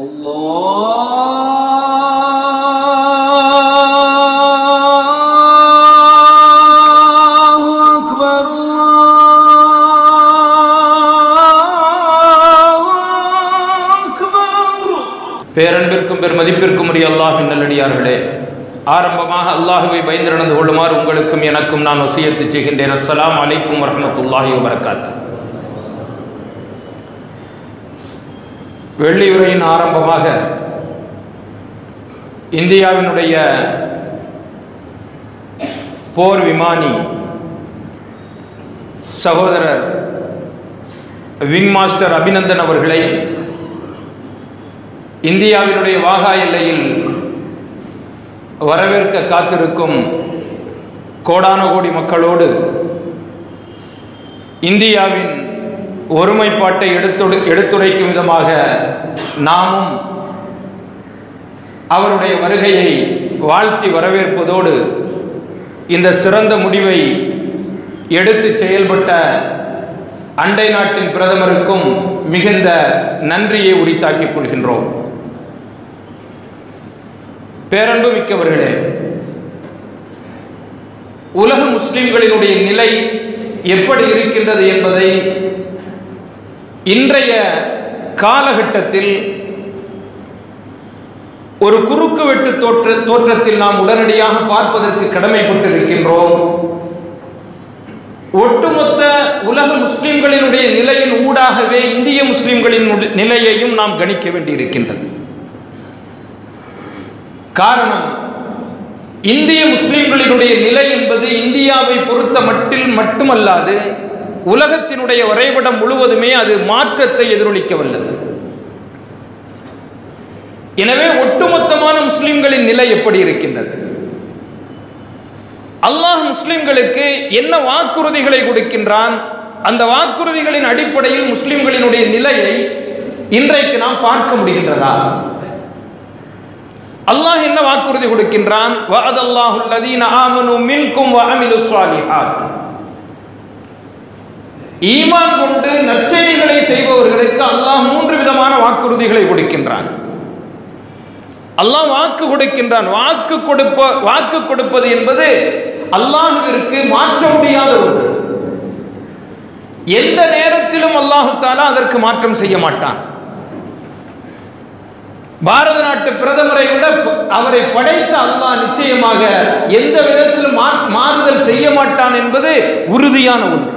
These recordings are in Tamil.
الله أكبر الله أكبر பேரன்பிற்கும் பெருமதிப்பிற்கும் உரிய அல்லாஹின் நல்லடியார்களே ஆரம்பமாக அல்லாஹுவை பயந்து நடந்து கொள்ளுமாறு உங்களுக்கும் எனக்கும் நான் வசியத்து செய்கின்றேன் அஸ்ஸலாமு அலைக்கும் வரஹ்மத்துல்லாஹி வபரகாத்து வெள்ளியுரையின் ஆரம்பமாக இந்தியாவினுடைய போர் விமானி சகோதரர் விங் மாஸ்டர் அபிநந்தன் அவர்களை இந்தியாவினுடைய வாகா எல்லையில் வரவேற்க காத்திருக்கும் கோடான கோடி மக்களோடு இந்தியாவின் ஒருமைப்பாட்டை எடுத்துடு எடுத்துரைக்கும் விதமாக நாமும் அவருடைய வருகையை வாழ்த்தி வரவேற்பதோடு இந்த சிறந்த முடிவை எடுத்து செயல்பட்ட அண்டை நாட்டின் பிரதமருக்கும் மிகுந்த நன்றியை உரித்தாக்கிக் கொள்கின்றோம் பேரன்பு மிக்கவர்களே உலக முஸ்லிம்களினுடைய நிலை எப்படி இருக்கின்றது என்பதை இன்றைய காலகட்டத்தில் ஒரு குறுக்கு வெட்டு தோற்ற தோற்றத்தில் நாம் உடனடியாக பார்ப்பதற்கு கடமைப்பட்டிருக்கின்றோம் ஒட்டுமொத்த உலக முஸ்லிம்களினுடைய நிலையின் ஊடாகவே இந்திய முஸ்லிம்களின் உட- நிலையையும் நாம் கணிக்க வேண்டியிருக்கின்றது காரணம் இந்திய முஸ்லிம்களினுடைய நிலை என்பது இந்தியாவை பொறுத்த மட்டில் மட்டுமல்லாது உலகத்தினுடைய வரைபடம் முழுவதுமே அது மாற்றத்தை எதிரொலிக்க வல்லது எனவே ஒட்டுமொத்தமான முஸ்லிம்களின் நிலை எப்படி இருக்கின்றது அல்லாஹ் முஸ்லிம்களுக்கு என்ன வாக்குறுதிகளை கொடுக்கின்றான் அந்த வாக்குறுதிகளின் அடிப்படையில் முஸ்லிம்களினுடைய நிலையை இன்றைக்கு நாம் பார்க்க முடிகின்றதா அல்லாஹ் என்ன வாக்குறுதி கொடுக்கின்றான் வஅதல்லாஹு அல்லதீன ஆமனு மின்கும் வஅமிலு ஸாலிஹாத் ஈமான் கொண்டு நற்செயல்களை செய்பவர்களுக்கு அல்லாஹ் மூன்று விதமான வாக்குறுதிகளை கொடுக்கின்றான் அல்லாஹ் வாக்கு கொடுக்கின்றான் வாக்கு கொடுப்ப வாக்கு கொடுப்பது என்பது அல்லாஹ்விற்கு மாற்ற முடியாத ஒன்று எந்த நேரத்திலும் அல்லாஹு தாலா அதற்கு மாற்றம் செய்ய மாட்டான் பாரத நாட்டு பிரதமரை விட அவரை படைத்த அல்லாஹ் நிச்சயமாக எந்த விதத்திலும் மா- மாறுதல் செய்ய மாட்டான் என்பது உறுதியான ஒன்று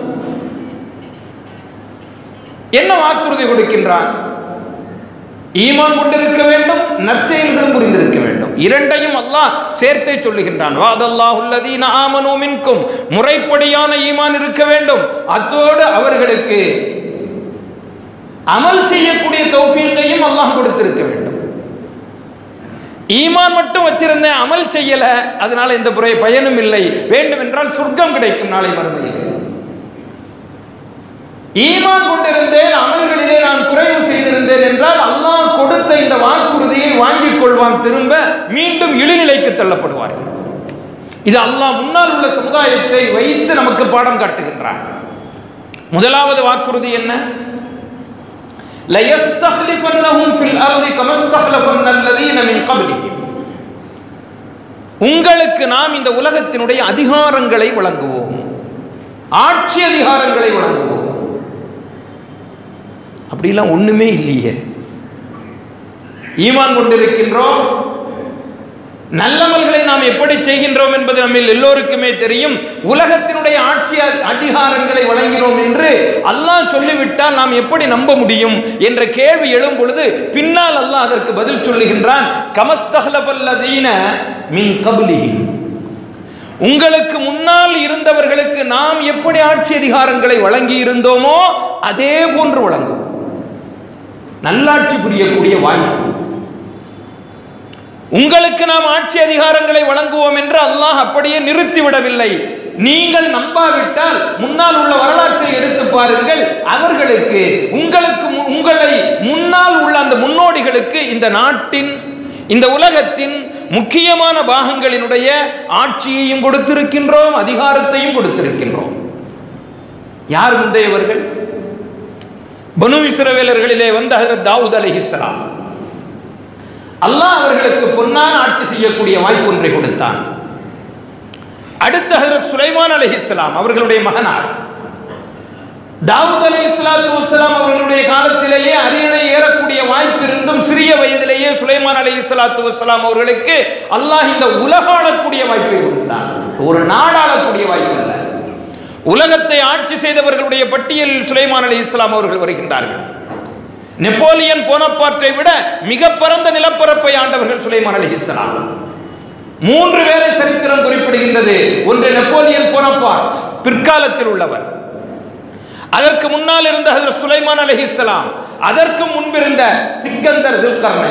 என்ன வாக்குறுதி கொடுக்கின்றான் ஈமான் கொண்டிருக்க வேண்டும் நற்செயல்களும் புரிந்திருக்க வேண்டும் இரண்டையும் அல்லாஹ் சேர்த்தே சொல்லுகின்றான் வாதல்லாஹுல்லதீன ஆமனு மின்கும் முறைப்படியான ஈமான் இருக்க வேண்டும் அத்தோடு அவர்களுக்கு அமல் செய்யக்கூடிய தௌஃபீக்கையும் அல்லாஹ் கொடுத்திருக்க வேண்டும் ஈமான் மட்டும் வச்சிருந்தேன் அமல் செய்யல அதனால எந்த புறை பயனும் இல்லை வேண்டும் என்றால் சொர்க்கம் கிடைக்கும் நாளை மறுமையில் ஈமான் கொண்டிருந்தேன் அமல்களிலே நான் குறைவு செய்திருந்தேன் என்றால் அல்லாஹ் கொடுத்த இந்த வாக்குறுதியை வாங்கிக் கொள்வான் திரும்ப மீண்டும் இழிநிலைக்கு தள்ளப்படுவார் இது அல்லாஹ் முன்னால் உள்ள சமுதாயத்தை வைத்து நமக்கு பாடம் காட்டுகின்றான் முதலாவது வாக்குறுதி என்ன لَيَسْتَخْلِفَنَّهُمْ فِي الْأَرْضِ كَمَا اسْتَخْلَفَنَّ الَّذِينَ مِنْ قَبْلِهِمْ உங்களுக்கு நாம் இந்த உலகத்தினுடைய அதிகாரங்களை வழங்குவோம் ஆட்சி அதிகாரங்களை வழங்குவோம் அப்படிலாம் ஒண்ணுமே இல்லையே ஈமான் கொண்டிருக்கின்றோம் நல்லவர்களை நாம் எப்படி செய்கின்றோம் என்பது நம்மில் எல்லோருக்குமே தெரியும் உலகத்தினுடைய ஆட்சி அ- அதிகாரங்களை வழங்கினோம் என்று அல்லாஹ் சொல்லிவிட்டால் நாம் எப்படி நம்ப முடியும் என்ற கேள்வி எழும் பொழுது பின்னால் அல்லாஹ் அதற்கு பதில் சொல்லுகின்றான் கமஸ்தகலபல்லதீன மின் கபுலிஹிம் உங்களுக்கு முன்னால் இருந்தவர்களுக்கு நாம் எப்படி ஆட்சி அதிகாரங்களை வழங்கி இருந்தோமோ அதே போன்று வழங்கும் நல்லாட்சி புரியக்கூடிய வாய்ப்பு உங்களுக்கு நாம் ஆட்சி அதிகாரங்களை வழங்குவோம் என்று அல்லாஹ் அப்படியே நிறுத்திவிடவில்லை நீங்கள் நம்பாவிட்டால் முன்னால் உள்ள வரலாற்றை எடுத்து பாருங்கள் அவர்களுக்கு உங்களுக்கு மு- உங்களை முன்னால் உள்ள அந்த முன்னோடிகளுக்கு இந்த நாட்டின் இந்த உலகத்தின் முக்கியமான பாகங்களினுடைய ஆட்சியையும் கொடுத்திருக்கின்றோம் அதிகாரத்தையும் கொடுத்திருக்கின்றோம் யார் முந்தையவர்கள் பனு இஸ்ரவேலர்களிலே வந்த ஹஜரத் தாவூத் அலைஹிஸ்ஸலாம் அல்லாஹ் அவர்களுக்கு பொன்னான ஆட்சி செய்யக்கூடிய வாய்ப்பு ஒன்றை கொடுத்தான் அடுத்த ஹஜரத் சுலைமான் அலைஹிஸ்ஸலாம் அவர்களுடைய மகனார் தாவூத் அலி இஸ்லாத்து வசலாம் அவர்களுடைய காலத்திலேயே அரியணை ஏறக்கூடிய வாய்ப்பு இருந்தும் சிறிய வயதிலேயே சுலைமான் அலி இஸ்லாத்து வசலாம் அவர்களுக்கு அல்லாஹ் இந்த உலகாளக்கூடிய வாய்ப்பை கொடுத்தான் ஒரு நாடாளக்கூடிய வாய்ப்பு அல்ல உலகத்தை ஆட்சி செய்தவர்களுடைய பட்டியலில் சுலைமான் அலி இஸ்லாம் அவர்கள் வருகின்றார்கள் நெப்போலியன் போனப்பாற்றை விட மிக பரந்த நிலப்பரப்பை ஆண்டவர்கள் சுலைமான் அலி இஸ்லாம் மூன்று பேரை சரித்திரம் குறிப்பிடுகின்றது ஒன்று நெப்போலியன் போனப்பார்ட் பிற்காலத்தில் உள்ளவர் அதற்கு முன்னால் இருந்த ஹஜரத் சுலைமான் அலைஹிஸ்ஸலாம் அதற்கு முன்பிருந்த சிக்கந்தர் துல்கர்னை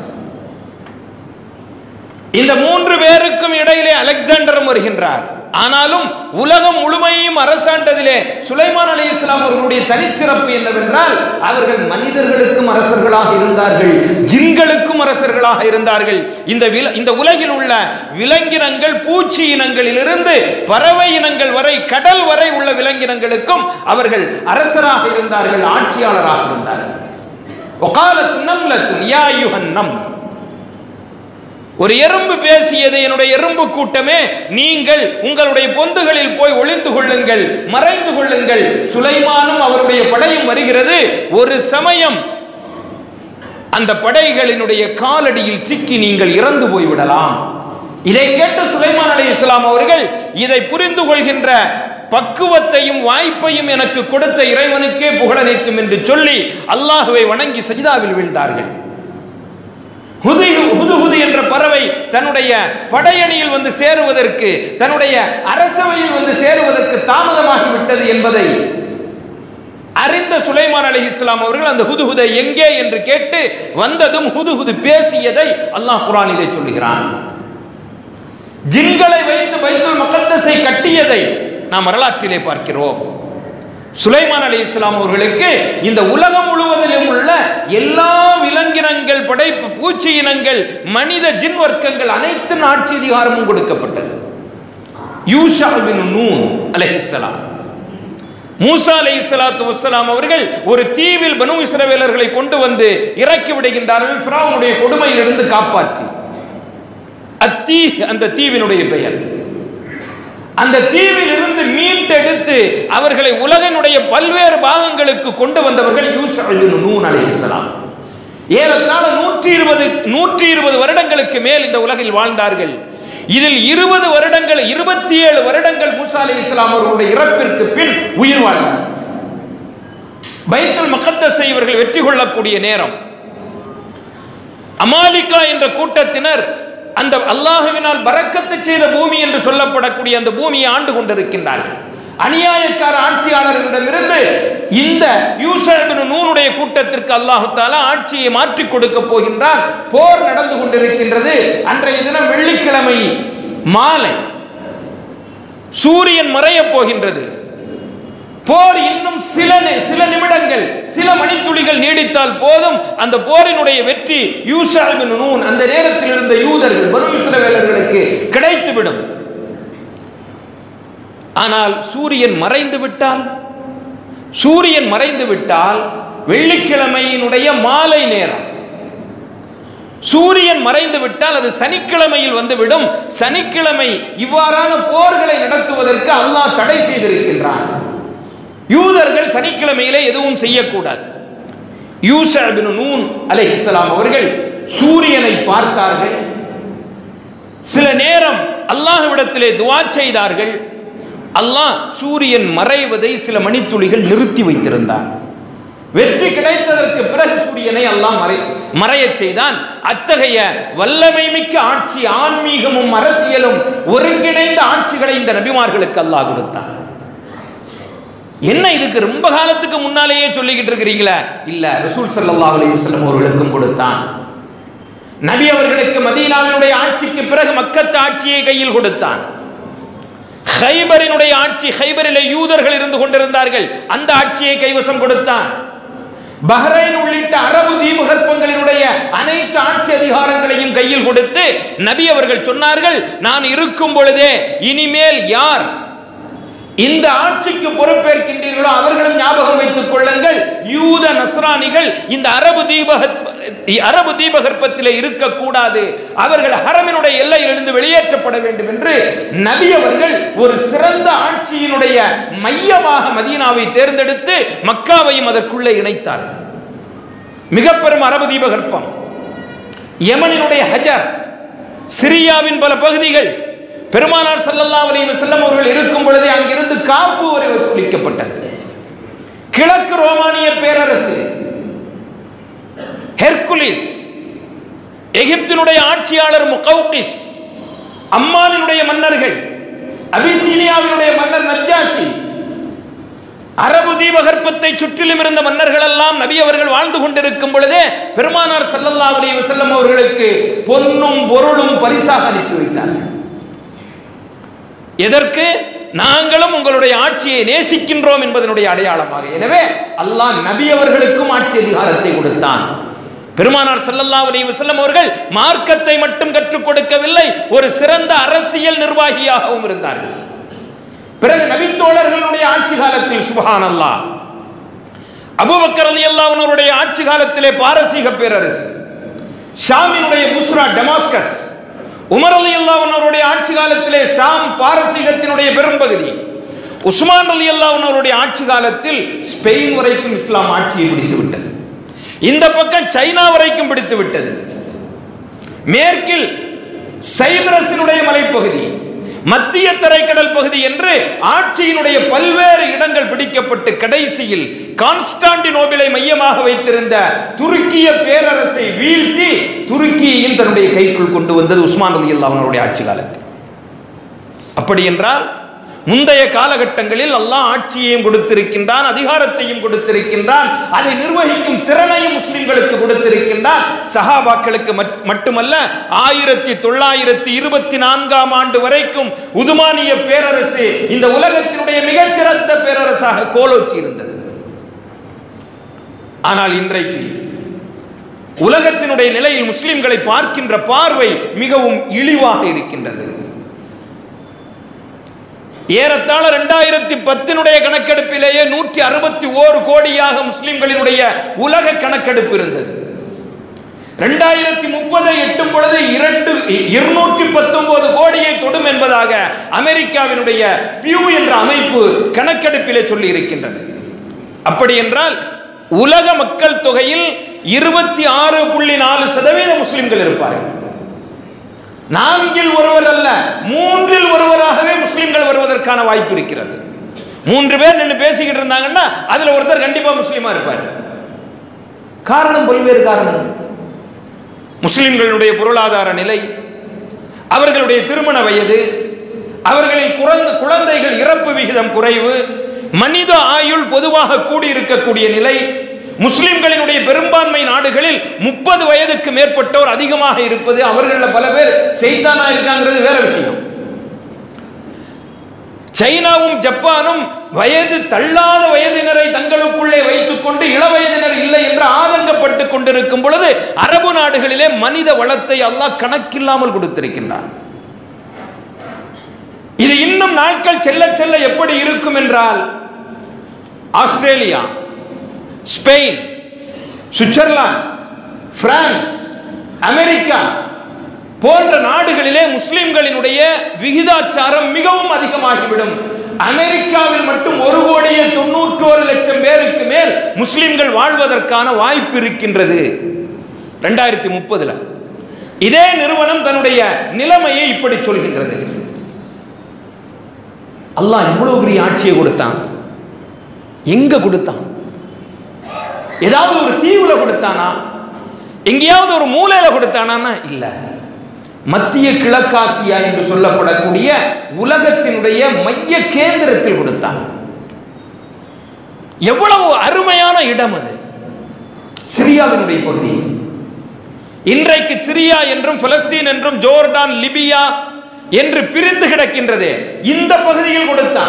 இந்த மூன்று பேருக்கும் இடையிலே அலெக்சாண்டரும் வருகின்றார் ஆனாலும் உலகம் முழுமையும் அரசாண்டதிலே சுலைமான் அலி இஸ்லாம் அவர்களுடைய தனிச்சிறப்பு என்னவென்றால் அவர்கள் மனிதர்களுக்கும் அரசர்களாக இருந்தார்கள் ஜின்களுக்கும் அரசர்களாக இருந்தார்கள் இந்த வில- இந்த உலகில் உள்ள விலங்கினங்கள் பூச்சி இனங்களிலிருந்து பறவை இனங்கள் வரை கடல் வரை உள்ள விலங்கினங்களுக்கும் அவர்கள் அரசராக இருந்தார்கள் ஆட்சியாளராக இருந்தார்கள் ஒகாலத்து நம்லத்துன் யா யுஹன் நம் ஒரு எறும்பு பேசியது என்னுடைய எறும்பு கூட்டமே நீங்கள் உங்களுடைய பொந்துகளில் போய் ஒளிந்து கொள்ளுங்கள் மறைந்து கொள்ளுங்கள் சுலைமானும் அவருடைய படையும் வருகிறது ஒரு சமயம் அந்த படைகளினுடைய காலடியில் சிக்கி நீங்கள் இறந்து போய்விடலாம் இதை கேட்ட சுலைமான் அலி இஸ்லாம் அவர்கள் இதை புரிந்து கொள்கின்ற பக்குவத்தையும் வாய்ப்பையும் எனக்கு கொடுத்த இறைவனுக்கே புகழனைத்தும் என்று சொல்லி அல்லாஹுவை வணங்கி சஜிதாவில் வீழ்ந்தார்கள் ஹுதி ஹுதுஹுது என்ற பறவை தன்னுடைய படையணியில் வந்து சேருவதற்கு தன்னுடைய அரசவையில் வந்து சேருவதற்கு தாமதமாகி விட்டது என்பதை அறிந்த சுலைமான் அலி இஸ்லாம் அவர்கள் அந்த ஹுதுஹுதை எங்கே என்று கேட்டு வந்ததும் ஹுதுஹுது பேசியதை அல்லாஹ் குரானிலே சொல்லுகிறான் ஜின்களை வைத்து பைத்துல் மக்கத்தஸை கட்டியதை நாம் வரலாற்றிலே பார்க்கிறோம் சுலைமான் அலி இஸ்லாம் அவர்களுக்கு இந்த உலகம் முழுவதிலும் உள்ள எல்லா விலங்கினங்கள் படைப்பு பூச்சி இனங்கள் மனித ஜின் வர்க்கங்கள் அனைத்து ஆட்சி அதிகாரமும் கொடுக்கப்பட்டது யூஷா பின் நூன் அலைஹிஸ்ஸலாம் மூசா அலை சலாத்து வசலாம் அவர்கள் ஒரு தீவில் பனு இஸ்ரவேலர்களை கொண்டு வந்து இறக்கி விடுகின்றார்கள் ஃபிரௌனுடைய கொடுமையிலிருந்து காப்பாற்றி அத்தீ அந்த தீவினுடைய பெயர் அந்த தீவில் இருந்து மீட்டெடுத்து அவர்களை உலகினுடைய பல்வேறு பாகங்களுக்கு கொண்டு வந்தவர்கள் யூஷா இப்னு நூன் அலைஹிஸ்ஸலாம் ஏறத்தாழ நூற்றி இருபது நூற்றி இருபது வருடங்களுக்கு மேல் இந்த உலகில் வாழ்ந்தார்கள் இதில் இருபது வருடங்கள் இருபத்தி ஏழு வருடங்கள் மூசா அலி இஸ்லாம் அவர்களுடைய இறப்பிற்கு பின் உயிர் வாழ்ந்தார் பைத்துல் மக்கத்தஸை இவர்கள் வெற்றி கொள்ளக்கூடிய நேரம் அமாலிகா என்ற கூட்டத்தினர் அந்த அல்லாஹுவினால் பறக்கத்து செய்த பூமி என்று சொல்லப்படக்கூடிய அந்த பூமியை ஆண்டு கொண்டிருக்கின்றார்கள் அநியாயக்கார ஆட்சியாளர்களிடமிருந்து இந்த யூசபின் நூனுடைய கூட்டத்திற்கு அல்லாஹு தாலா ஆட்சியை மாற்றி கொடுக்க போகின்றார் போர் நடந்து கொண்டிருக்கின்றது அன்றைய தினம் வெள்ளிக்கிழமை மாலை சூரியன் மறையப் போகின்றது போர் இன்னும் சில நி- சில நிமிடங்கள் சில மணித்துளிகள் நீடித்தால் போதும் அந்த போரினுடைய வெற்றி யூஷா இப்னு நூன் அந்த நேரத்தில் இருந்த யூதர்கள் பனு இஸ்ரவேலர்களுக்கு கிடைத்துவிடும் ஆனால் சூரியன் மறைந்து விட்டால் சூரியன் மறைந்து விட்டால் வெள்ளிக்கிழமையினுடைய மாலை நேரம் சூரியன் மறைந்து விட்டால் அது சனிக்கிழமையில் வந்துவிடும் சனிக்கிழமை இவ்வாறான போர்களை நடத்துவதற்கு அல்லாஹ் தடை செய்திருக்கின்றான் யூதர்கள் சனிக்கிழமையிலே எதுவும் செய்யக்கூடாது யூசா பின் நூன் அலைஹிஸ்ஸலாம் அவர்கள் சூரியனை பார்த்தார்கள் சில நேரம் அல்லாஹ்விடத்திலே துவா செய்தார்கள் அல்லாஹ் சூரியன் மறைவதை சில மணித்துளிகள் நிறுத்தி வைத்திருந்தார் வெற்றி கிடைத்ததற்கு பிறகு சூரியனை அல்லாஹ் மறை மறையச் செய்தான் அத்தகைய வல்லமை மிக்க ஆட்சி ஆன்மீகமும் அரசியலும் ஒருங்கிணைந்த ஆட்சிகளை இந்த நபிமார்களுக்கு அல்லாஹ் கொடுத்தான் என்ன இதுக்கு ரொம்ப காலத்துக்கு முன்னாலேயே சொல்லிக்கிட்டு இருக்கிறீங்களா இல்ல ரசூல் ஸல்லல்லாஹு அலைஹி வஸல்லம் அவர்களுக்கும் கொடுத்தான் நபி அவர்களுக்கு மதீனாவினுடைய ஆட்சிக்கு பிறகு மக்கத்து ஆட்சியை கையில் கொடுத்தான் ஹைபரினுடைய ஆட்சி ஹைபரிலே யூதர்கள் இருந்து கொண்டிருந்தார்கள் அந்த ஆட்சியை கைவசம் கொடுத்தான் பஹ்ரைன் உள்ளிட்ட அரபு தீபகற்பங்களினுடைய அனைத்து ஆட்சி அதிகாரங்களையும் கையில் கொடுத்து நபி அவர்கள் சொன்னார்கள் நான் இருக்கும் பொழுதே இனிமேல் யார் இந்த ஆட்சிக்கு பொறுப்பேற்கின்றீர்களோ அவர்களும் ஞாபகம் வைத்துக் கொள்ளுங்கள் யூத நஸ்ரானிகள் இந்த அரபு தீபக அரபு தீபகற்பத்திலே இருக்கக்கூடாது அவர்கள் ஹரமினுடைய எல்லையிலிருந்து வெளியேற்றப்பட வேண்டும் என்று நபி அவர்கள் ஒரு சிறந்த ஆட்சியினுடைய மையமாக மதீனாவை தேர்ந்தெடுத்து மக்காவையும் அதற்குள்ளே இணைத்தார் மிக பெரும் அரபு தீபகற்பம் யமனினுடைய ஹஜர் சிரியாவின் பல பகுதிகள் பெருமானார் ஸல்லல்லாஹு அலைஹி வஸல்லம் அவர்கள் இருக்கும் பொழுதே அங்கிருந்து காப்பு வரை வசூலிக்கப்பட்டது கிழக்கு ரோமானிய பேரரசு ஹெர்குலிஸ் எகிப்தினுடைய ஆட்சியாளர் முகௌகிஸ் அம்மானினுடைய மன்னர்கள் அபிசீனியாவினுடைய மன்னர் நஜ்ஜாஷி அரபு தீபகற்பத்தை சுற்றிலும் இருந்த மன்னர்கள் எல்லாம் நபி அவர்கள் வாழ்ந்து கொண்டிருக்கும் பொழுதே பெருமானார் ஸல்லல்லாஹு அலைஹி வஸல்லம் அவர்களுக்கு பொன்னும் பொருளும் பரிசாக அனுப்பி வைத்தார்கள் எதற்கு நாங்களும் உங்களுடைய ஆட்சியை நேசிக்கின்றோம் என்பதனுடைய அடையாளமாக எனவே அல்லாஹ் நபி அவர்களுக்கும் ஆட்சி அதிகாரத்தை கொடுத்தான் பெருமானார் ஸல்லல்லாஹு அலைஹி வஸல்லம் அவர்கள் மார்க்கத்தை மட்டும் கற்றுக் கொடுக்கவில்லை ஒரு சிறந்த அரசியல் நிர்வாகியாகவும் இருந்தார்கள் பிறகு நபித்தோழர்களுடைய ஆட்சி காலத்தில் சுபஹான் அல்லாஹ் அபூபக்கர் ரலியல்லாஹு அவருடைய ஆட்சி காலத்திலே பாரசீக பேரரசு ஷாமினுடைய புஸ்ரா டெமாஸ்கஸ் உமர் ரலியல்லாஹு அவருடைய ஆட்சி காலத்திலே ஷாம் பாரசீகத்தினுடைய பெரும்பகுதி உஸ்மான் ரலியல்லாஹு அவருடைய ஆட்சி காலத்தில் ஸ்பெயின் வரைக்கும் இஸ்லாம் ஆட்சியை பிடித்து விட்டது இந்த பக்கம் சைனா வரைக்கும் பிடித்து விட்டது மேற்கில் சைப்ரஸினுடைய மலைப்பகுதி மத்திய தரைக்கடல் பகுதி என்று ஆட்சியினுடைய பல்வேறு இடங்கள் பிடிக்கப்பட்டு கடைசியில் கான்ஸ்டாண்டினோபிளை மையமாக வைத்திருந்த துருக்கிய பேரரசை வீழ்த்தி துருக்கியையும் தன்னுடைய கைக்குள் கொண்டு வந்தது உஸ்மான் அலி அவனுடைய ஆட்சி காலத்தில் அப்படி என்றால் முந்தைய காலகட்டங்களில் அல்லாஹ் ஆட்சியையும் கொடுத்திருக்கின்றான் அதிகாரத்தையும் கொடுத்திருக்கின்றான் அதை நிர்வகிக்கும் திறனையும் முஸ்லிம்களுக்கு கொடுத்திருக்கின்றான் சஹாபாக்களுக்கு மட்- மட்டுமல்ல ஆயிரத்தி தொள்ளாயிரத்தி இருபத்தி நான்காம் ஆண்டு வரைக்கும் உதுமானிய பேரரசு இந்த உலகத்தினுடைய மிகச்சிறந்த பேரரசாக கோலோச்சி இருந்தது ஆனால் இன்றைக்கு உலகத்தினுடைய நிலையில் முஸ்லிம்களை பார்க்கின்ற பார்வை மிகவும் இழிவாக இருக்கின்றது ஏறத்தாழ ரெண்டாயிரத்தி பத்தினுடைய கணக்கெடுப்பிலேயே நூற்றி அறுபத்தி ஓரு கோடியாக முஸ்லிம்களினுடைய உலக கணக்கெடுப்பு இருந்தது ரெண்டாயிரத்தி முப்பதை எட்டும் பொழுது இரண்டு இருநூற்றி பத்தொன்பது கோடியை தொடும் என்பதாக அமெரிக்காவினுடைய பியூ என்ற அமைப்பு கணக்கெடுப்பிலே சொல்லி இருக்கின்றது அப்படி என்றால் உலக மக்கள் தொகையில் இருபத்தி ஆறு புள்ளி நாலு சதவீத முஸ்லிம்கள் இருப்பார்கள் நான்கில் ஒருவர் அல்ல மூன்றில் ஒருவராகவே முஸ்லிம்கள் வருவதற்கான வாய்ப்பு இருக்கிறது மூன்று பேர் நின்று பேசிக்கிட்டு இருந்தாங்கன்னா அதுல ஒருத்தர் கண்டிப்பா முஸ்லீமா இருப்பார் காரணம் பல்வேறு காரணங்கள் முஸ்லிம்களுடைய பொருளாதார நிலை அவர்களுடைய திருமண வயது அவர்களின் குழந்தை குழந்தைகள் இறப்பு விகிதம் குறைவு மனித ஆயுள் பொதுவாக கூடியிருக்கக்கூடிய நிலை முஸ்லிம்களினுடைய பெரும்பான்மை நாடுகளில் முப்பது வயதுக்கு மேற்பட்டோர் அதிகமாக இருப்பது அவர்களில் பல பேர் செய்தானா இருக்காங்கிறது வேற விஷயம் சைனாவும் ஜப்பானும் வயது தள்ளாத வயதினரை தங்களுக்குள்ளே வைத்துக் கொண்டு இளவயதினர் இல்லை என்று ஆதங்கப்பட்டு கொண்டிருக்கும் பொழுது அரபு நாடுகளிலே மனித வளத்தை அல்லாஹ் கணக்கில்லாமல் கொடுத்திருக்கின்றான் இது இன்னும் நாட்கள் செல்ல செல்ல எப்படி இருக்கும் என்றால் Australia Spain Switzerland France America போன்ற நாடுகளிலே முஸ்லிம்களினுடைய விகிதாச்சாரம் மிகவும் அதிகமாகிவிடும் அமெரிக்காவில் மட்டும் ஒரு கோடியே தொண்ணூற்றோரு லட்சம் பேருக்கு மேல் முஸ்லிம்கள் வாழ்வதற்கான வாய்ப்பு இருக்கின்றது ரெண்டாயிரத்தி முப்பதுல இதே நிறுவனம் தன்னுடைய நிலைமையை இப்படி சொல்கின்றது அல்லாஹ் எவ்வளவு பெரிய ஆட்சியை கொடுத்தான் எங்க கொடுத்தான் ஏதாவது ஒரு தீவுல கொடுத்தானா எங்கேயாவது ஒரு மூலையில கொடுத்தானா இல்ல மத்திய கிழக்காசியா என்று சொல்லப்படக்கூடிய உலகத்தினுடைய மைய கேந்திரத்தில் கொடுத்தான் எவ்வளவு அருமையான இடம் அது சிரியாவினுடைய பகுதி இன்றைக்கு சிரியா என்றும் பலஸ்தீன் என்றும் ஜோர்டான் லிபியா என்று பிரிந்து கிடக்கின்றதே இந்த பகுதியில் கொடுத்தான்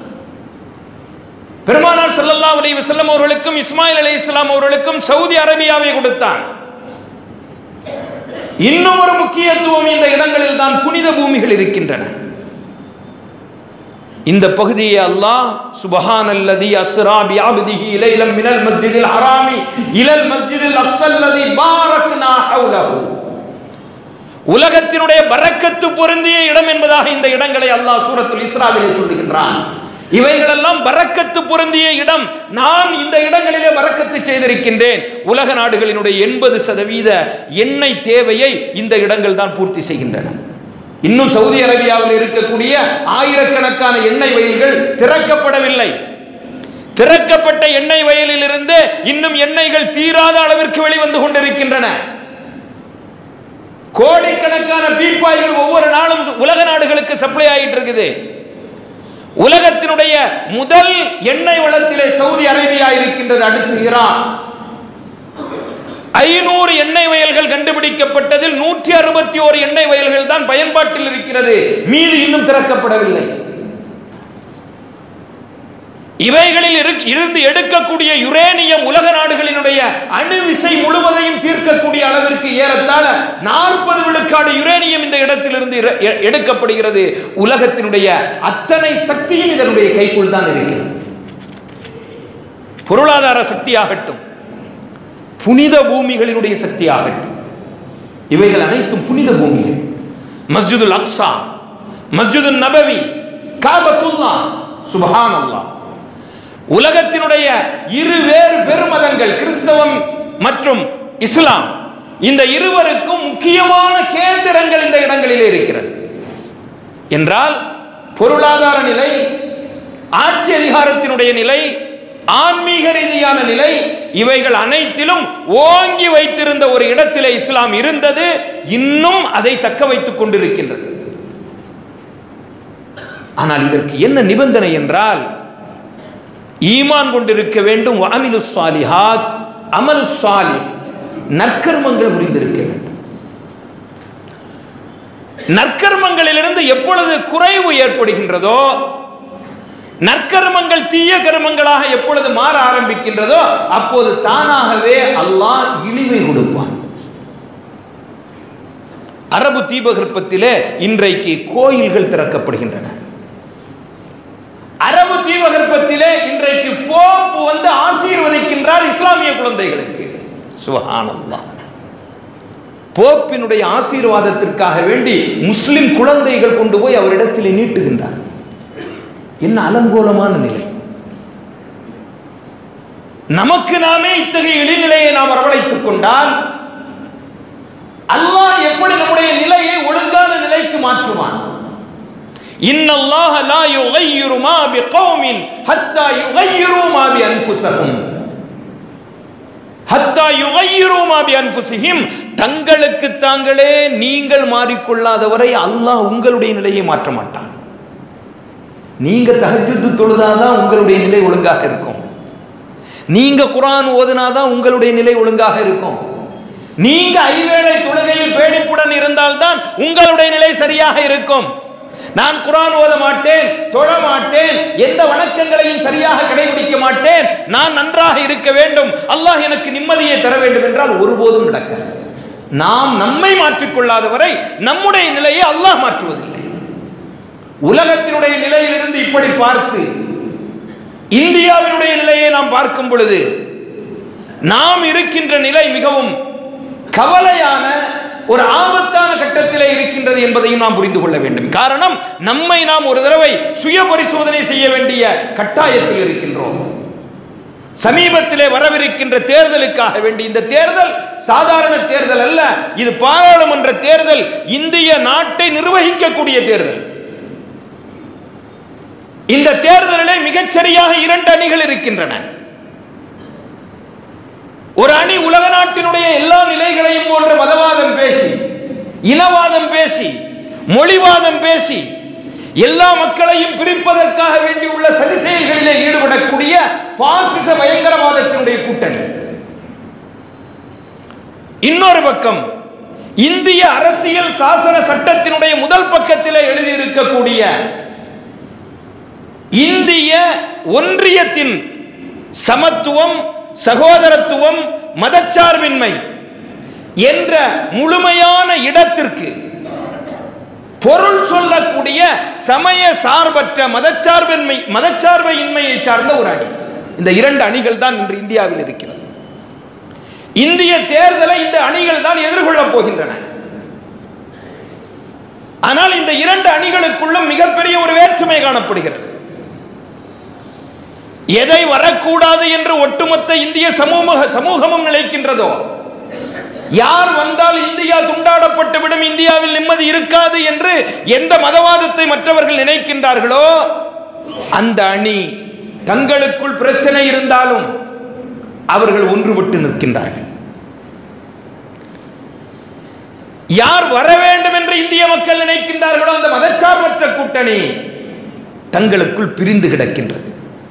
பெருமானார் ஸல்லல்லாஹு அலைஹி வஸல்லம் அவர்களுக்கும் இஸ்மாயில் அலைஹிஸ்ஸலாம் அவர்களுக்கும் சவுதி அரேபியாவை கொடுத்தான் இன்னும் ஒரு முக்கியத்துவம் இந்த இடங்களில் தான் புனித பூமிகள் இருக்கின்றன இந்த பகுதியை அல்லாஹ் சுபஹான் அல்லதி அஸ்ரா பியாபதிஹி இலைலம் மினல் மஸ்ஜிதில் ஹராமி இலல் மஸ்ஜிதில் அக்ஸல்லதி பாரக்னா ஹவுலஹு உலகத்தினுடைய பரக்கத்து பொருந்திய இடம் என்பதாக இந்த இடங்களை அல்லாஹ் சூரத்துல் இஸ்ராவிலே சொல்லுகின்றான் இவைகளெல்லாம் பரக்கத்து பொருந்திய இடம் நான் இந்த இடங்களிலே பரக்கத்து செய்திருக்கின்றேன் உலக நாடுகளினுடைய எண்பது சதவீத எண்ணெய் தேவையை இந்த இடங்கள் தான் பூர்த்தி செய்கின்றன இன்னும் சவுதி அரேபியாவில் இருக்கக்கூடிய ஆயிரக்கணக்கான எண்ணெய் வயல்கள் திறக்கப்படவில்லை திறக்கப்பட்ட எண்ணெய் வயலில் இருந்து இன்னும் எண்ணெய்கள் தீராத அளவிற்கு வெளிவந்து கொண்டிருக்கின்றன கோடிக்கணக்கான பீப்பாய்கள் ஒவ்வொரு நாளும் உலக நாடுகளுக்கு சப்ளை ஆகிட்டு இருக்குது உலகத்தினுடைய முதல் எண்ணெய் வளத்திலே சவுதி அரேபியா இருக்கின்றது அடுத்து ஈரான் ஐநூறு எண்ணெய் வயல்கள் கண்டுபிடிக்கப்பட்டதில் நூற்றி அறுபத்தி ஓரு எண்ணெய் வயல்கள் தான் பயன்பாட்டில் இருக்கிறது மீது இன்னும் திறக்கப்படவில்லை இவைகளில் இரு- இருந்து எடுக்கக்கூடிய யுரேனியம் உலக நாடுகளினுடைய அணு விசை முழுவதையும் தீர்க்கக்கூடிய அளவிற்கு ஏறத்தாழ நாற்பது விழுக்காடு யுரேனியம் இந்த இடத்திலிருந்து இர- எ- எடுக்கப்படுகிறது உலகத்தினுடைய அத்தனை சக்தியும் இதனுடைய கைக்குள் தான் இருக்கிறது பொருளாதார சக்தியாகட்டும் புனித பூமிகளினுடைய சக்தியாகட்டும் இவைகள் அனைத்தும் புனித பூமிகள் மஸ்ஜிதுல் அக்ஸா மஸ்ஜிதுல் நபவி காபத்துல்லா சுபஹான் அல்லாஹ் உலகத்தினுடைய இரு வேறு பெருமதங்கள் கிறிஸ்தவம் மற்றும் இஸ்லாம் இந்த இருவருக்கும் முக்கியமான கேந்திரங்கள் இந்த இடங்களிலே இருக்கிறது என்றால் பொருளாதார நிலை ஆட்சி அதிகாரத்தினுடைய நிலை ஆன்மீக ரீதியான நிலை இவைகள் அனைத்திலும் ஓங்கி வைத்திருந்த ஒரு இடத்திலே இஸ்லாம் இருந்தது இன்னும் அதை தக்க வைத்துக் கொண்டிருக்கின்றது ஆனால் இதற்கு என்ன நிபந்தனை என்றால் ஈமான் கொண்டிருக்க வேண்டும் அமிலு சாலிஹாத் அமலு சாலி நற்கர்மங்கள் புரிந்திருக்க வேண்டும் நற்கர்மங்களிலிருந்து எப்பொழுது குறைவு ஏற்படுகின்றதோ நற்கர்மங்கள் தீய கர்மங்களாக எப்பொழுது மாற ஆரம்பிக்கின்றதோ அப்போது தானாகவே அல்லாஹ் இழிவை கொடுப்பான் அரபு தீபகற்பத்திலே இன்றைக்கு கோயில்கள் திறக்கப்படுகின்றன அரபு தீபகற்பத்திலே இன்றைக்கு போப்பு வந்து ஆசீர்வதிக்கின்றார் இஸ்லாமிய குழந்தைகளுக்கு சுபஹானல்லாஹ் போப்பினுடைய ஆசீர்வாதத்திற்காக வேண்டி முஸ்லிம் குழந்தைகள் கொண்டு போய் அவரிடத்திலே நீட்டுகின்றார் என்ன அலங்கோலமான நிலை நமக்கு நாமே இத்தகைய இழிநிலையை நாம் வரவழைத்துக் கொண்டால் அல்லாஹ் எப்படி நம்முடைய நிலையை ஒழுங்கான நிலைக்கு மாற்றுவான் இன்னல்லாஹ லா யுகையிரு மா பிகௌமின் ஹத்தா யுகையிரு மா பி அன்ஃபுஸஹும் ஹத்தா யுகையிரு மா பி அன்ஃபுஸிஹிம் தங்களுக்கு தாங்களே நீங்கள் மாறிக்கொள்ளாதவரை அல்லாஹ் உங்களுடைய நிலையை மாற்ற மாட்டான் நீங்க தஹஜ்ஜுத் தொழுதாதான் உங்களுடைய நிலை ஒழுங்காக இருக்கும் நீங்க குர்ஆன் ஓதுனாதான் உங்களுடைய நிலை ஒழுங்காக இருக்கும் நீங்க ஐவேளை தொழுகையில் பேடிப்புடன் இருந்தால்தான் உங்களுடைய நிலை சரியாக இருக்கும் நான் குர்ஆன் ஓத மாட்டேன் தொழ மாட்டேன் எந்த வணக்கங்களையும் சரியாக கடைபிடிக்க மாட்டேன் நான் நன்றாக இருக்க வேண்டும் அல்லாஹ் எனக்கு நிம்மதியை தர வேண்டும் என்றால் ஒருபோதும் நடக்காது நாம் நம்மை மாற்றிக்கொள்ளாதவரை நம்முடைய நிலையை அல்லாஹ் மாற்றுவதில்லை உலகத்தினுடைய நிலையிலிருந்து இப்படி பார்த்து இந்தியாவினுடைய நிலையை நாம் பார்க்கும் பொழுது நாம் இருக்கின்ற நிலை மிகவும் கவலையான ஒரு ஆபத்தான கட்டத்திலே இருக்கின்றது என்பதையும் நாம் புரிந்து கொள்ள வேண்டும் காரணம் நம்மை நாம் ஒரு தடவை சுய பரிசோதனை செய்ய வேண்டிய கட்டாயத்தில் இருக்கின்றோம் சமீபத்திலே வரவிருக்கின்ற தேர்தலுக்காக வேண்டி இந்த தேர்தல் சாதாரண தேர்தல் அல்ல இது பாராளுமன்ற தேர்தல் இந்திய நாட்டை நிர்வகிக்கக்கூடிய தேர்தல் இந்த தேர்தலிலே மிகச்சரியாக இரண்டு அணிகள் இருக்கின்றன ஒரு அணி உலக நாட்டினுடைய எல்லா நிலைகளையும் போன்ற மதவாதம் பேசி இனவாதம் பேசி மொழிவாதம் பேசி எல்லா மக்களையும் பிரிப்பதற்காக வேண்டி உள்ள சதி செயல்களிலே ஈடுபடக்கூடிய பாசிச பயங்கரவாதத்தினுடைய கூட்டணி இன்னொரு பக்கம் இந்திய அரசியல் சாசன சட்டத்தினுடைய முதல் பக்கத்திலே எழுதியிருக்கக்கூடிய இந்திய ஒன்றியத்தின் சமத்துவம் சகோதரத்துவம் மதச்சார்பின்மை என்ற முழுமையான இடத்திற்கு பொருள் சொல்லக்கூடிய சமய சார்பற்ற மதச்சார்பின்மை மதச்சார்பையின்மையை சார்ந்த ஒரு அணி இந்த இரண்டு அணிகள் தான் இன்று இந்தியாவில் இருக்கிறது இந்திய தேர்தலை இந்த அணிகள் தான் எதிர்கொள்ளப் போகின்றன ஆனால் இந்த இரண்டு அணிகளுக்குள்ளும் மிகப்பெரிய ஒரு வேற்றுமை காணப்படுகிறது எதை வரக்கூடாது என்று ஒட்டுமொத்த இந்திய சமூக சமூகமும் நினைக்கின்றதோ யார் வந்தால் இந்தியா துண்டாடப்பட்டு விடும் இந்தியாவில் நிம்மதி இருக்காது என்று எந்த மதவாதத்தை மற்றவர்கள் நினைக்கின்றார்களோ அந்த அணி தங்களுக்குள் பிரச்சனை இருந்தாலும் அவர்கள் ஒன்றுபட்டு நிற்கின்றார்கள் யார் வர வேண்டும் என்று இந்திய மக்கள் நினைக்கின்றார்களோ அந்த மதச்சார்பற்ற கூட்டணி தங்களுக்குள் பிரிந்து கிடக்கின்றது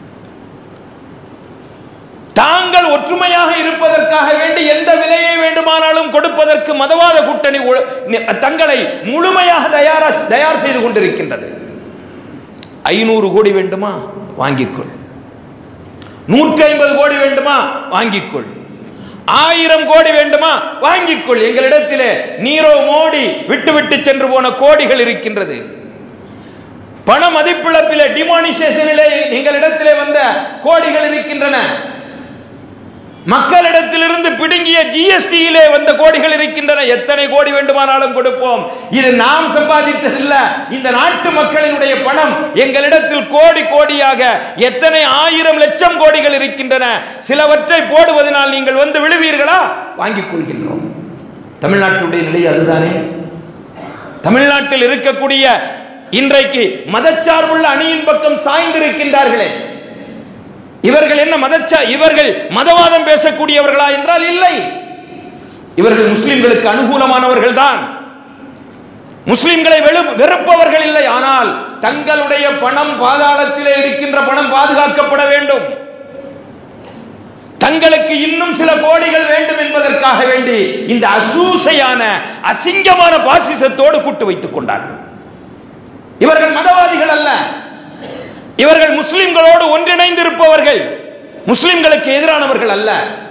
தாங்கள் ஒற்றுமையாக இருப்பதற்காக வேண்டி எந்த விலையை வேண்டுமானாலும் கொடுப்பதற்கு மதவாத கூட்டணி ஒ- நி- தங்களை முழுமையாக தயாரா தயார் செய்து கொண்டிருக்கின்றது ஐநூறு கோடி வேண்டுமா வாங்கிக்கொள் நூற்றி ஐம்பது கோடி வேண்டுமா வாங்கிக்கொள் ஆயிரம் கோடி வேண்டுமா வாங்கிக்கொள் எங்களிடத்திலே நீரோ மோடி விட்டு விட்டு சென்று போன கோடிகள் இருக்கின்றது பண மதிப்பிழப்பிலே டிமானிசேஷனிலே எங்களிடத்திலே வந்த கோடிகள் இருக்கின்றன மக்களிடத்திலிருந்து பிடுங்கிய ஜிஎஸ்டியிலே வந்த கோடிகள் இருக்கின்றன எத்தனை கோடி வேண்டுமானாலும் கொடுப்போம் இது நாம் சம்பாதித்ததில்ல இந்த நாட்டு மக்களினுடைய பணம் எங்களிடத்தில் கோடி கோடியாக எத்தனை ஆயிரம் லட்சம் கோடிகள் இருக்கின்றன சிலவற்றை போடுவதனால் நீங்கள் வந்து விழுவீர்களா வாங்கிக் கொள்கின்றோம் தமிழ்நாட்டுடைய நிலை அதுதானே தமிழ்நாட்டில் இருக்கக்கூடிய இன்றைக்கு மதச்சார்புள்ள அணியின் பக்கம் சாய்ந்திருக்கின்றார்களே இவர்கள் என்ன மதச்சா இவர்கள் மதவாதம் பேசக்கூடியவர்களா என்றால் இல்லை இவர்கள் முஸ்லிம்களுக்கு அனுகூலமானவர்கள் தான் முஸ்லிம்களை வெறு- வெறுப்பவர்கள் இல்லை ஆனால் தங்களுடைய பணம் பாதாளத்திலே இருக்கின்ற பணம் பாதுகாக்கப்பட வேண்டும் தங்களுக்கு இன்னும் சில கோடிகள் வேண்டும் என்பதற்காக வேண்டி இந்த அசூசையான அசிங்கமான பாசிசத்தோடு கூட்டு வைத்துக் கொண்டார்கள் இவர்கள் மதவாதிகள் அல்ல இவர்கள் முஸ்லிம்களோடு ஒன்றிணைந்து இருப்பவர்கள் முஸ்லிம்களுக்கு எதிரானவர்கள் அல்ல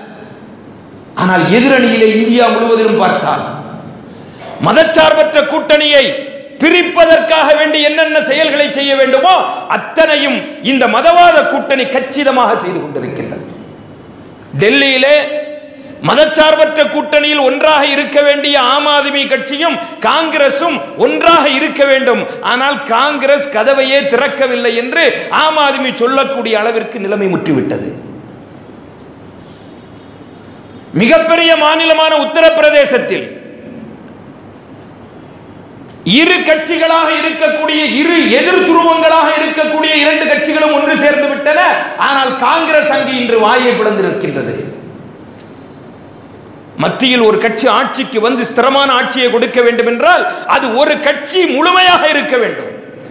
ஆனால் எதிரணியிலே இந்தியா முழுவதிலும் பார்த்தால் மதச்சார்பற்ற கூட்டணியை பிரிப்பதற்காக வேண்டி என்னென்ன செயல்களை செய்ய வேண்டுமோ அத்தனையும் இந்த மதவாத கூட்டணி கச்சிதமாக செய்து கொண்டிருக்கின்றது டெல்லியிலே மதச்சார்பற்ற கூட்டணியில் ஒன்றாக இருக்க வேண்டிய ஆம் ஆத்மி கட்சியும் காங்கிரசும் ஒன்றாக இருக்க வேண்டும் ஆனால் காங்கிரஸ் கதவையே திறக்கவில்லை என்று ஆம் ஆத்மி சொல்லக்கூடிய அளவிற்கு நிலைமை முற்றிவிட்டது மிகப்பெரிய மாநிலமான உத்தரப்பிரதேசத்தில் இரு கட்சிகளாக இருக்கக்கூடிய இரு எதிர் துருவங்களாக இருக்கக்கூடிய இரண்டு கட்சிகளும் ஒன்று சேர்ந்து விட்டன ஆனால் காங்கிரஸ் அங்கு இன்று வாயை பிளந்து நிற்கின்றது மத்தியில் ஒரு கட்சி ஆட்சிக்கு வந்து ஸ்திரமான ஆட்சியை கொடுக்க வேண்டும் என்றால் அது ஒரு கட்சி முழுமையாக இருக்க வேண்டும்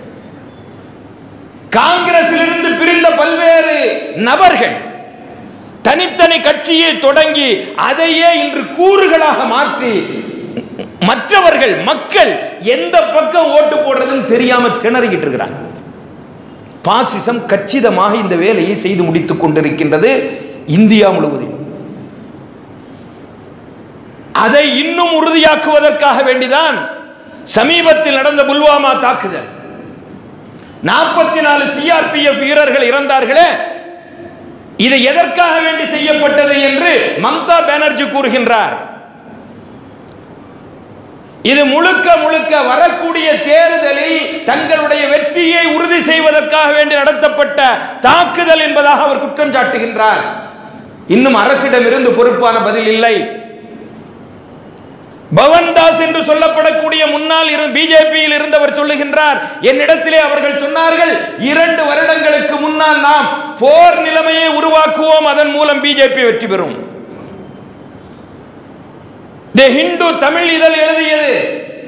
காங்கிரசிலிருந்து பிரிந்த பல்வேறு நபர்கள் தனித்தனி கட்சியை தொடங்கி அதையே இன்று கூறுகளாக மாற்றி மற்றவர்கள் மக்கள் எந்த பக்கம் ஓட்டு போடுறதுன்னு தெரியாம திணறிக்கிட்டு இருக்கிறாங்க பாசிசம் கச்சிதமாக இந்த வேலையை செய்து முடித்துக் கொண்டிருக்கின்றது இந்தியா முழுவதிலும் அதை இன்னும் உறுதியாக்குவதற்காக வேண்டிதான் சமீபத்தில் நடந்த புல்வாமா தாக்குதல் நாற்பத்தி நாலு சிஆர்பிஎஃப் வீரர்கள் இறந்தார்களே இது எதற்காக வேண்டி செய்யப்பட்டது என்று மம்தா பானர்ஜி கூறுகின்றார் இது முழுக்க முழுக்க வரக்கூடிய தேர்தலில் தங்களுடைய வெற்றியை உறுதி செய்வதற்காக வேண்டி நடத்தப்பட்ட தாக்குதல் என்பதாக அவர் குற்றம் சாட்டுகின்றார் இன்னும் அரசிடமிருந்து பொறுப்பான பதில் இல்லை பவன்தாஸ் என்று சொல்லப்படக்கூடிய முன்னாள் பிஜேபியில் இருந்தவர் சொல்லுகின்றார் என்னிடத்திலே அவர்கள் சொன்னார்கள் இரண்டு வருடங்களுக்கு முன்னால் நாம் போர் நிலைமையை உருவாக்குவோம் அதன் மூலம் பிஜேபி வெற்றி பெறும் தி ஹிந்து தமிழ் இதழ் எழுதியது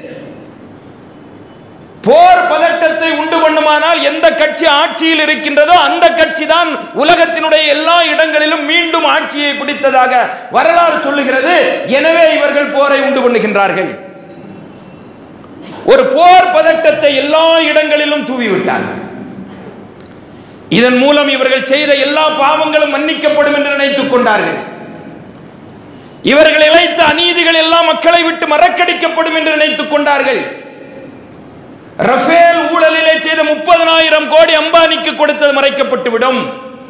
போர் பதட்டத்தை உண்டு பண்ணுமானால் எந்த கட்சி ஆட்சியில் இருக்கின்றதோ அந்த கட்சி தான் உலகத்தினுடைய எல்லா இடங்களிலும் மீண்டும் ஆட்சியை பிடித்ததாக வரலாறு சொல்லுகிறது எனவே இவர்கள் போரை உண்டு பண்ணுகின்றார்கள் ஒரு போர் பதட்டத்தை எல்லா இடங்களிலும் தூவிவிட்டார்கள் இதன் மூலம் இவர்கள் செய்த எல்லா பாவங்களும் மன்னிக்கப்படும் என்று நினைத்துக் கொண்டார்கள் இவர்கள் இழைத்த அநீதிகள் எல்லாம் மக்களை விட்டு மறக்கடிக்கப்படும் என்று நினைத்துக் கொண்டார்கள் ரஃபேல் ஊழலிலே செய்த முப்பதனாயிரம் கோடி அம்பானிக்கு கொடுத்தது மறைக்கப்பட்டு விடும்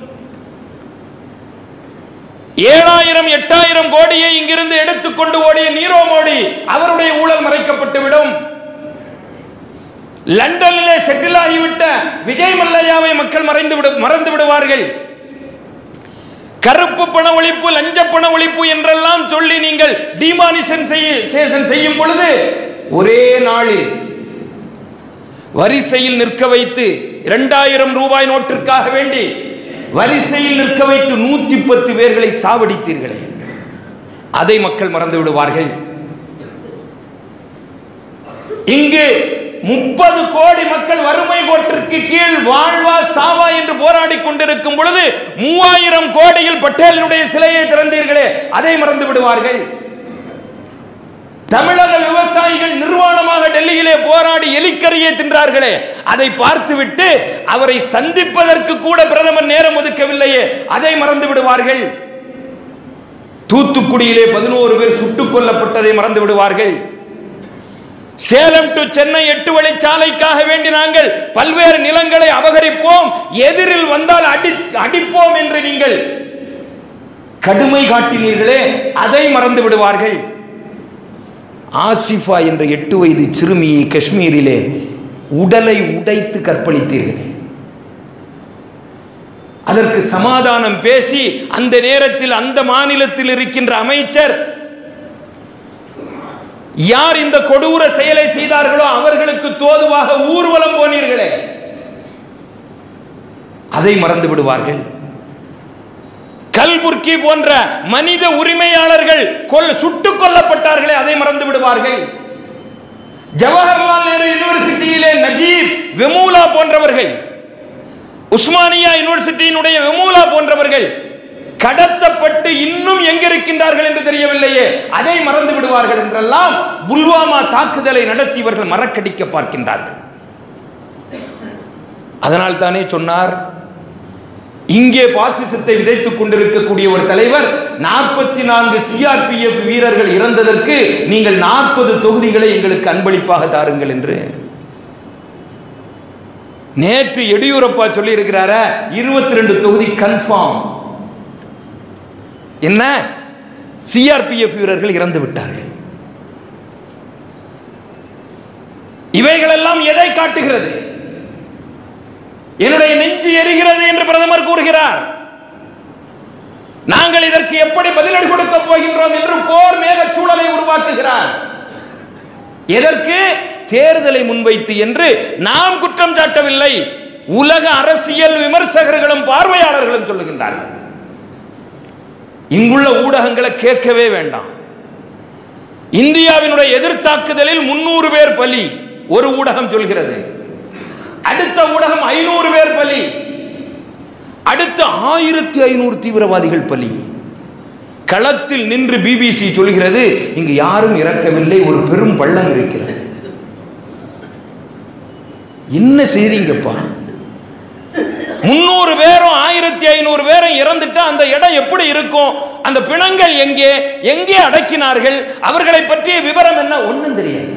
ஏழாயிரம் எட்டாயிரம் கோடியை இங்கிருந்து எடுத்துக்கொண்டு ஓடிய நீரோ மோடி அவருடைய ஊழல் மறைக்கப்பட்டு விடும் லண்டனிலே செட்டில் ஆகிவிட்ட விஜய் மல்லையாவை மக்கள் மறைந்து விடு மறந்து விடுவார்கள் கருப்பு பண ஒழிப்பு லஞ்ச பண ஒழிப்பு என்றெல்லாம் சொல்லி நீங்கள் டிமானிசன் செய்ய செய்யும் பொழுது ஒரே நாளில் வரிசையில் நிற்க வைத்து இரண்டாயிரம் ரூபாய் நோட்டிற்காக வேண்டி வரிசையில் நிற்க வைத்து நூத்தி பத்து பேர்களை சாவடித்தீர்களே அதை மக்கள் மறந்து விடுவார்கள் இங்கு முப்பது கோடி மக்கள் வறுமை கோட்டிற்கு கீழ் வாழ்வா சாவா என்று போராடி கொண்டிருக்கும் பொழுது மூவாயிரம் கோடியில் பட்டேலினுடைய சிலையை திறந்தீர்களே அதை மறந்து விடுவார்கள் தமிழக விவசாயிகள் நிர்வாணமாக டெல்லியிலே போராடி எலிக்கரியை தின்றார்களே அதை பார்த்துவிட்டு அவரை சந்திப்பதற்கு கூட பிரதமர் நேரம் ஒதுக்கவில்லையே அதை மறந்து விடுவார்கள் தூத்துக்குடியிலே பதினோரு பேர் சுட்டுக் கொல்லப்பட்டதை மறந்து விடுவார்கள் சேலம் டு சென்னை எட்டு வழி சாலைக்காக வேண்டி நாங்கள் பல்வேறு நிலங்களை அபகரிப்போம் எதிரில் வந்தால் அடி அடிப்போம் என்று நீங்கள் கடுமை காட்டினீர்களே அதை மறந்து விடுவார்கள் ஆசிஃபா என்ற எட்டு வயது சிறுமியை காஷ்மீரிலே உடலை உடைத்து கற்பழித்தீர்கள் அதற்கு சமாதானம் பேசி அந்த நேரத்தில் அந்த மாநிலத்தில் இருக்கின்ற அமைச்சர் யார் இந்த கொடூர செயலை செய்தார்களோ அவர்களுக்கு தோதுவாக ஊர்வலம் போனீர்களே அதை மறந்து விடுவார்கள் கல்புர்கி போன்ற மனித உரிமையாளர்கள் கொல் சுட்டுக் கொல்லப்பட்டார்களே அதை மறந்து விடுவார்கள் ஜவஹர்லால் நேரு யூனிவர்சிட்டியிலே நஜீப் வெமூலா போன்றவர்கள் உஸ்மானியா யூனிவர்சிட்டியினுடைய வெமூலா போன்றவர்கள் கடத்தப்பட்டு இன்னும் எங்கிருக்கின்றார்கள் என்று தெரியவில்லையே அதை மறந்து விடுவார்கள் என்றெல்லாம் புல்வாமா தாக்குதலை நடத்தி இவர்கள் மறக்கடிக்க பார்க்கின்றார்கள் அதனால் தானே சொன்னார் இங்கே பாசிசத்தை விதைத்துக் கொண்டிருக்கக்கூடிய ஒரு தலைவர் நாற்பத்தி நான்கு சிஆர்பிஎஃப் வீரர்கள் இறந்ததற்கு நீங்கள் நாற்பது தொகுதிகளை எங்களுக்கு அன்பளிப்பாக தாருங்கள் என்று நேற்று எடியூரப்பா சொல்லி இருக்கிறார இருபத்தி ரெண்டு தொகுதி கன்ஃபார்ம் என்ன சிஆர்பிஎஃப் வீரர்கள் இறந்து விட்டார்கள் இவைகளெல்லாம் எதை காட்டுகிறது என்னுடைய நெஞ்சு எரிகிறது என்று பிரதமர் கூறுகிறார் நாங்கள் இதற்கு எப்படி பதிலடி கொடுக்க போகின்றோம் என்று போர் மேக சூழலை உருவாக்குகிறார் எதற்கு தேர்தலை முன்வைத்து என்று நாம் குற்றம் சாட்டவில்லை உலக அரசியல் விமர்சகர்களும் பார்வையாளர்களும் சொல்லுகின்றார்கள் இங்குள்ள ஊடகங்களை கேட்கவே வேண்டாம் இந்தியாவினுடைய எதிர்த்தாக்குதலில் முன்னூறு பேர் பலி ஒரு ஊடகம் சொல்கிறது அடுத்த ஊடகம் ஐநூறு பேர் பலி அடுத்த ஆயிரத்தி ஐநூறு தீவிரவாதிகள் பலி களத்தில் நின்று பிபிசி சொல்கிறது இங்கு யாரும் இறக்கவில்லை ஒரு பெரும் பள்ளம் இருக்கிறது என்ன செய்றீங்கப்பா முன்னூறு பேரும் ஆயிரத்தி ஐநூறு பேரும் இறந்துட்டா அந்த இடம் எப்படி இருக்கும் அந்த பிணங்கள் எங்கே எங்கே அடக்கினார்கள் அவர்களை பற்றிய விவரம் என்ன ஒண்ணும் தெரியாது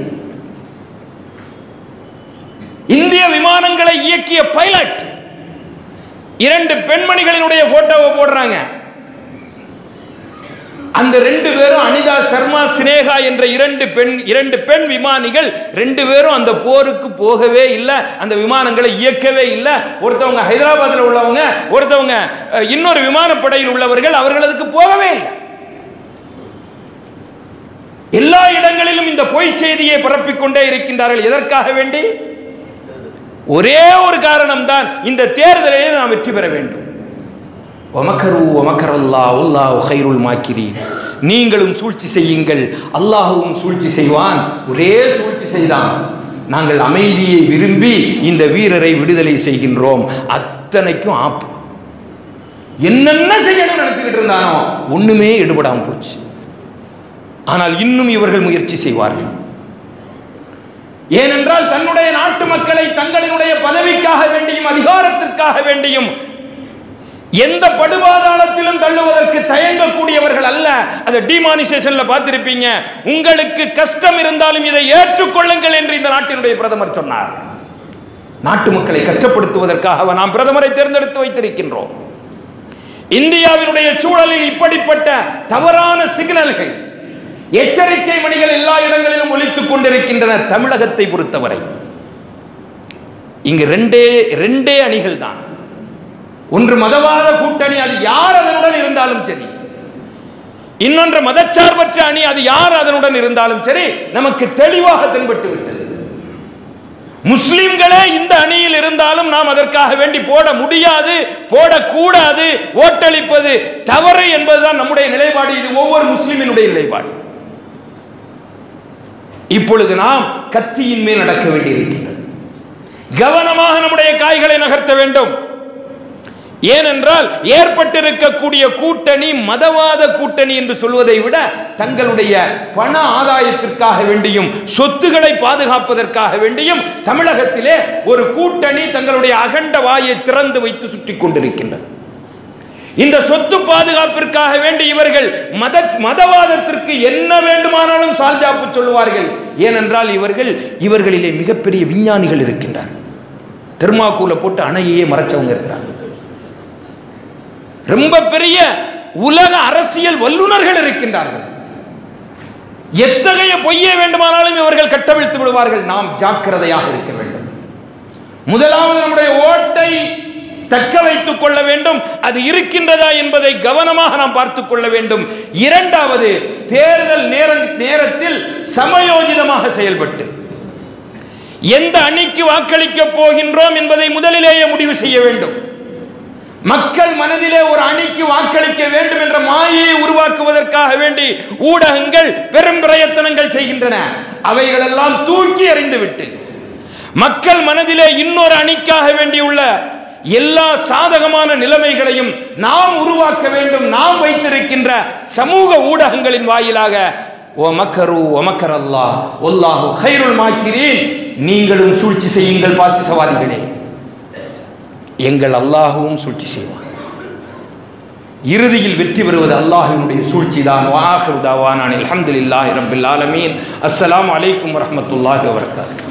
இந்திய விமானங்களை இயக்கிய பைலட் இரண்டு பெண்மணிகளினுடைய போட்டோவை போடுறாங்க அந்த ரெண்டு பேரும் அனிதா சர்மா சினேகா என்ற இரண்டு பெண் இரண்டு பெண் விமானிகள் ரெண்டு பேரும் அந்த போருக்கு போகவே இல்லை அந்த விமானங்களை இயக்கவே இல்லை ஒருத்தவங்க ஹைதராபாத்தில் உள்ளவங்க ஒருத்தவங்க அஹ், இன்னொரு விமானப்படையில் உள்ளவர்கள் அவர்கள் அதுக்கு போகவே இல்லை எல்லா இடங்களிலும் இந்த பொய் செய்தியை பரப்பிக் கொண்டே இருக்கின்றார்கள் எதற்காக வேண்டி ஒரே ஒரு காரணம் தான் இந்த தேர்தலில் நாம் வெற்றி பெற வேண்டும் ஒமக்கரு ஒமக்கரல்லா உல்லாஹ் ஹைருல் மாக்கிரி நீங்களும் சூழ்ச்சி செய்யுங்கள் அல்லாஹுவும் சூழ்ச்சி செய்வான் ஒரே சூழ்ச்சி செய்தான் நாங்கள் அமைதியை விரும்பி இந்த வீரரை விடுதலை செய்கின்றோம் அத்தனைக்கும் ஆப்பு என்னென்ன செய்யணும்னு நினைச்சுக்கிட்டு இருந்தானோ ஒண்ணுமே எடுபடாம போச்சு ஆனால் இன்னும் இவர்கள் முயற்சி செய்வார்கள் ஏனென்றால் தன்னுடைய நாட்டு மக்களை தங்களினுடைய பதவிக்காக வேண்டியும் அதிகாரத்திற்காக வேண்டியும் எந்த படுபாதாளத்திலும் தள்ளுவதற்கு தயங்கக்கூடியவர்கள் அல்ல அதை டிமானிசேஷன்ல பார்த்திருப்பீங்க உங்களுக்கு கஷ்டம் இருந்தாலும் இதை ஏற்றுக்கொள்ளுங்கள் என்று இந்த நாட்டினுடைய பிரதமர் சொன்னார் நாட்டு மக்களை கஷ்டப்படுத்துவதற்காக நாம் பிரதமரை தேர்ந்தெடுத்து வைத்திருக்கின்றோம் இந்தியாவினுடைய சூழலில் இப்படிப்பட்ட தவறான சிக்னல்கள் எச்சரிக்கை மணிகள் எல்லா இடங்களிலும் ஒலித்துக் கொண்டிருக்கின்றன தமிழகத்தை பொறுத்தவரை இங்கு ரெண்டே ரெண்டே அணிகள் தான் ஒன்று மதவாத கூட்டணி அது யார் அதனுடன் இருந்தாலும் சரி இன்னொன்று மதச்சார்பற்ற அணி அது யார் அதனுடன் இருந்தாலும் சரி நமக்கு தெளிவாக தென்பட்டு விட்டது முஸ்லிம்களே இந்த அணியில் இருந்தாலும் நாம் அதற்காக வேண்டி போட முடியாது போடக்கூடாது ஓட்டளிப்பது தவறு என்பதுதான் நம்முடைய நிலைப்பாடு இது ஒவ்வொரு முஸ்லிமினுடைய நிலைப்பாடு இப்பொழுது நாம் கத்தியின் மேல் நடக்க வேண்டியிருக்கின்றது கவனமாக நம்முடைய காய்களை நகர்த்த வேண்டும் ஏனென்றால் ஏற்பட்டிருக்கக்கூடிய கூட்டணி மதவாத கூட்டணி என்று சொல்வதை விட தங்களுடைய பண ஆதாயத்திற்காக வேண்டியும் சொத்துக்களை பாதுகாப்பதற்காக வேண்டியும் தமிழகத்திலே ஒரு கூட்டணி தங்களுடைய அகண்ட வாயை திறந்து வைத்து சுற்றி கொண்டிருக்கின்றது இந்த சொத்து பாதுகாப்பிற்காக வேண்டி இவர்கள் மத மதவாதத்திற்கு என்ன வேண்டுமானாலும் சால்ஜாப்பு சொல்லுவார்கள் ஏனென்றால் இவர்கள் இவர்களிலே மிகப்பெரிய விஞ்ஞானிகள் இருக்கின்றார் தெர்மாக்கூல போட்டு அணையையே மறைச்சவங்க இருக்கிறாங்க ரொம்ப பெரிய உலக அரசியல் வல்லுநர்கள் இருக்கின்றார்கள் எத்தகைய பொய்யை வேண்டுமானாலும் இவர்கள் கட்டவிழ்த்து விடுவார்கள் நாம் ஜாக்கிரதையாக இருக்க வேண்டும் முதலாவது நம்முடைய ஓட்டை தக்க வைத்துக் கொள்ள வேண்டும் அது இருக்கின்றதா என்பதை கவனமாக நாம் பார்த்துக் கொள்ள வேண்டும் இரண்டாவது தேர்தல் நேர நேரத்தில் சமயோஜிதமாக செயல்பட்டு எந்த அணிக்கு வாக்களிக்க போகின்றோம் என்பதை முதலிலேயே முடிவு செய்ய வேண்டும் மக்கள் மனதிலே ஒரு அணிக்கு வாக்களிக்க வேண்டும் என்ற மாயை உருவாக்குவதற்காக வேண்டி ஊடகங்கள் பெரும் பிரயத்தனங்கள் செய்கின்றன அவைகளெல்லாம் தூக்கி எறிந்துவிட்டு மக்கள் மனதிலே இன்னொரு அணிக்காக வேண்டியுள்ள எல்லா சாதகமான நிலைமைகளையும் நாம் உருவாக்க வேண்டும் நாம் வைத்திருக்கின்ற சமூக ஊடகங்களின் வாயிலாக ஓ மக்கரு ஒமக்கர் அல்லாஹ் ஒல்லாஹு ஹைருல் மாக்கிறேன் நீங்களும் சூழ்ச்சி செய்யுங்கள் பாசிசவாதிகளே எங்கள் அல்லாஹுவும் சூழ்ச்சி செய்வான் இறுதியில் வெற்றி பெறுவது அல்லாஹினுடைய சூழ்ச்சி தான் வாஹிரு தாவானான் அல்ஹம்துலில்லாஹி ரப்பில் ஆலமீன் அஸ்ஸலாமு அலைக்கும் வரஹ்மத்துல்லாஹி வபரகாத்துஹு